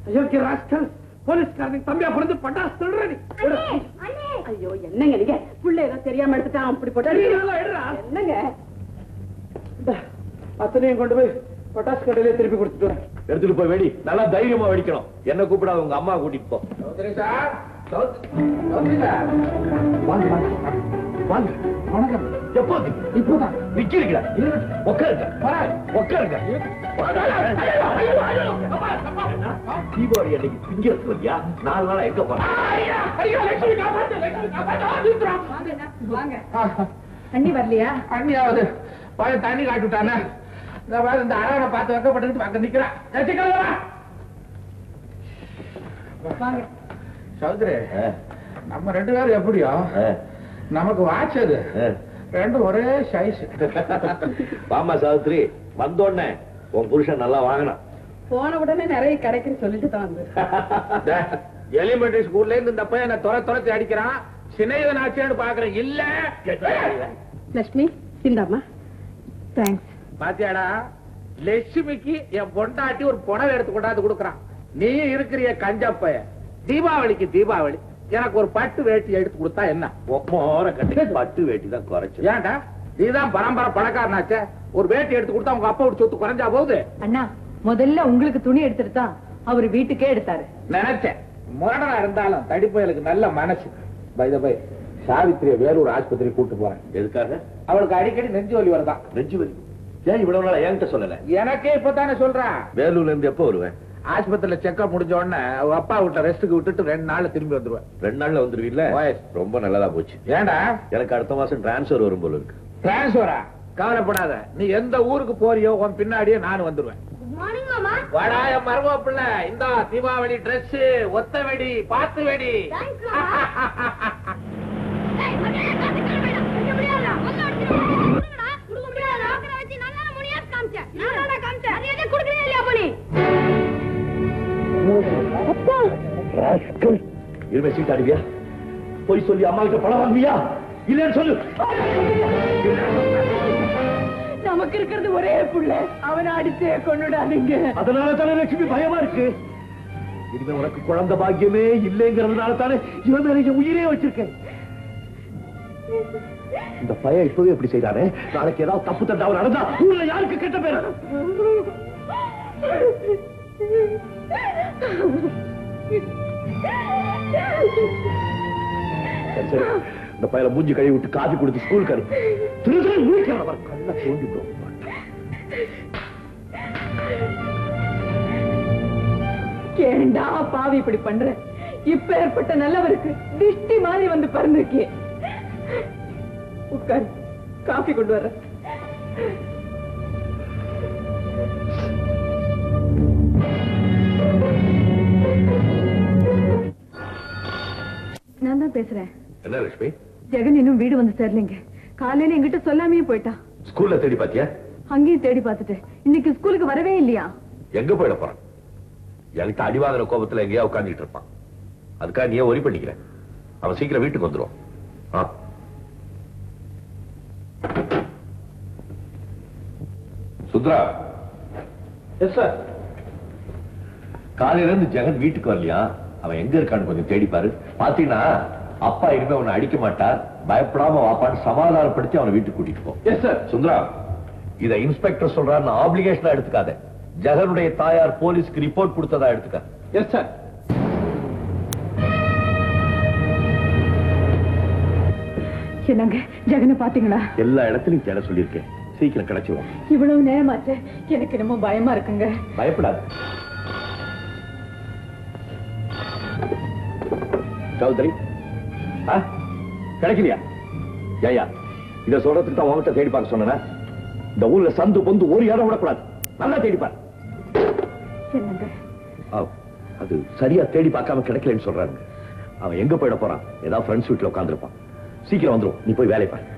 அயோக்கிய ராஸ்கல் போலீஸ்காரனுக்கு தம்பியா பிறந்து பட்டாசு திருடுறேன் ஐயோ என்னங்க நீங்க புள்ள ஏதோ தெரியாம எடுத்துட்டான் அப்படி போட்டு என்னங்க அத்தனையும் கொண்டு போய் பட்டாசு கடையிலே திருப்பி கொடுத்துட்டு வரேன் எடுத்துட்டு போய் வெடி நல்லா தைரியமா வெடிக்கணும் என்ன கூப்பிடாத உங்க அம்மா கூட்டிட்டு போ சௌத்ரி சார் சௌத்ரி சார் வாங்க வாங்க வாங்க வணக்கம் எப்போ இப்போதான் நிக்கிறீங்களா உட்காருங்க உட்காருங்க தீபாவளி அன்னைக்கு திங்க சொல்லியா நாலு நாளா எங்க போறேன் வாங்க தண்ணி வரலையா அண்ணியாவது பையன் தண்ணி காட்டி விட்டானே இந்த மாதிரி இந்த அழகனை பார்த்து வைக்கப்பட்டு அங்க நிக்கிறான் வச்சுக்கலாம் வாங்க சௌத்ரி நம்ம ரெண்டு பேரும் எப்படியோ நமக்கு வாட்சது ரெண்டும் ஒரே சைஸ் பாமா சாவித்ரி வந்தோடனே உன் புருஷன் நல்லா வாங்கினான் போன உடனே நிறைய கிடைக்குன்னு சொல்லிட்டு தான் வந்து எலிமெண்டரி ஸ்கூல்ல இருந்து இந்த பையன் தொலை தொலைச்சி அடிக்கிறான் சினையதன் ஆச்சேன்னு பாக்குறேன் இல்ல லட்சுமி இந்தாம்மா தேங்க்ஸ் பாத்தியாடா லட்சுமிக்கு என் பொண்டாட்டி ஒரு புடவை எடுத்து கொண்டாந்து கொடுக்குறான் நீ இருக்கிறிய கஞ்ச பையன் தீபாவளிக்கு தீபாவளி எனக்கு ஒரு பட்டு வேட்டி எடுத்து கொடுத்தா என்ன மோர கட்டி பட்டு வேட்டி தான் குறைச்சு ஏன்டா நீதான் பரம்பரை பணக்காரனாச்சே ஒரு வேட்டி எடுத்து கொடுத்தா உங்க அப்பா சொத்து குறைஞ்சா போகுது அண்ணா முதல்ல உங்களுக்கு துணி எடுத்துட்டு தான் அவர் வீட்டுக்கே எடுத்தாரு நினைச்சேன் முரடனா இருந்தாலும் தடிப்பயலுக்கு நல்ல மனசு பை பை சாவித்திரிய வேறொரு ஆஸ்பத்திரி கூட்டு போறேன் எதுக்காக அவளுக்கு அடிக்கடி நெஞ்சு வலி வருதான் நெஞ்சு வலி ஏன் இவ்வளவு நாளா என்கிட்ட சொல்லல எனக்கே இப்பதானே சொல்றேன் வேலூர்ல இருந்து எப்போ வருவேன் ஆஸ்பத்திரியில செக்அப் முடிஞ்ச உடனே அவ அப்பா வீட்டுல ரெஸ்ட்டுக்கு விட்டுட்டு ரெண்டு நாள்ல திரும்பி வந்துருவேன் ரெண்டு நாள்ல வந்துருவீல்ல Yes. ரொம்ப நல்லதா போச்சு ஏன்டா எனக்கு அடுத்த மாசம் டிரான்ஸ்ஃபர் வரும் போல இருக்கு டிரான்ஸ்பரா கவலைப்படாத நீ எந்த ஊருக்கு போறியோ உன் பின்னாடியே நானும் வந்துருவேன் மார்னிங் மாமா வாடா என் மருமப்பிள்ள இந்த தீபாவளி Dress ஒத்த வெடி பாத்து வெடி தேங்க்ஸ் மாமா ஏய் மரியாதை காத்து கிளம்பிடா இங்க முடியாதா ஒண்ணு அடிச்சுடா குடுக்க முடியாதா ஆக்கற வச்சு நல்லா முனியா காமிச்ச நான் காமிச்ச மரியாதை குடுக்கறே இல்லையா போனி அப்பா ராஸ்கல் இருமே சீட் ஆடுவியா போய் சொல்லி அம்மா கிட்ட பணம் வாங்குவியா இல்லன்னு சொல்லு நமக்கு இருக்கிறது ஒரே புள்ள அவனை அடிச்சே கொண்டுடாதீங்க அதனால தானே லட்சுமி பயமா இருக்கு இனிமே உனக்கு குழந்தை பாக்கியமே இல்லைங்கிறதுனால தானே இவன் மேல என் உயிரே வச்சிருக்கேன் இந்த பையன் இப்பவே இப்படி செய்யறானே நாளைக்கு ஏதாவது தப்பு தண்டாவும் நடந்தா ஊர்ல யாருக்கு கெட்ட பேர் சரி சரி இந்த பையல மூஞ்சி கழுவி விட்டு காஃபி கொடுத்து ஸ்கூலுக்கு அனுப்பு திரு திரு முழிக்கிறான் பாரு, கண்ணை தோண்டி விடும் ஏண்டா பாவி இப்படி பண்ற இப்ப ஏற்பட்ட நல்லவருக்கு திஷ்டி மாதிரி வந்து பறந்துருக்கியே உட்காரு காஃபி கொண்டு வர்ற நான் தான் பேசுறேன் என்ன லட்சுமி ஜெகன் இன்னும் வீடு வந்து சேரலைங்க காலையில என்கிட்ட சொல்லாமையே போயிட்டான் ஸ்கூல்ல தேடி பாத்தியா அங்கேயும் தேடி பார்த்துட்டு இன்னைக்கு ஸ்கூலுக்கு வரவே இல்லையா எங்க போயிட போறான் என்கிட்ட அடிவாங்கின கோபத்துல எங்கேயா உட்கார்ந்துட்டு இருப்பான் அதுக்காக நீ ஏன் ஒரி பண்ணிக்கிற அவன் சீக்கிரம் வீட்டுக்கு வந்துருவான் ஆ. சுத்ரா எஸ் சார் காலையில இருந்து ஜெகன் வீட்டுக்கு வரலையா அவன் எங்க இருக்கான்னு கொஞ்சம் தேடி பாரு பாத்தீங்கன்னா அப்பா இனிமே அவனை அடிக்க மாட்டார் பயப்படாம வாப்பான்னு சமாதானப்படுத்தி அவனை வீட்டுக்கு கூட்டிட்டு போ எஸ் சார் சுந்தரா இத இன்ஸ்பெக்டர் சொல்றாருன்னு ஆப்ளிகேஷனா எடுத்துக்காத ஜெகனுடைய தாயார் போலீஸ்க்கு ரிப்போர்ட் கொடுத்ததா எடுத்துக்க எஸ் சார் என்னங்க ஜெகனை பாத்தீங்களா எல்லா இடத்துலயும் தேட சொல்லியிருக்கேன் சீக்கிரம் கிடைச்சிரும் இவ்வளவு நேரமாச்சு எனக்கு என்னமோ பயமா இருக்குங்க பயப்படாது சௌதரி ஆ? கிடைக்கலையா ஏயா இத சொல்றதுக்கு தான் உங்ககிட்ட தேடி பார்க்க சொன்னேன் இந்த ஊர்ல சந்து பொந்து ஒரு இடம் விடக்கூடாது நல்லா தேடி பாரு என்னங்க ஆ, அது சரியா தேடி பார்க்காம கிடைக்கலன்னு சொல்றாங்க அவன் எங்க போயிட போறான் ஏதாவது ஃப்ரெண்ட்ஸ் வீட்டுல உட்காந்துருப்பான் சீக்கிரம் வந்துரும் நீ போய் வேலை பாரு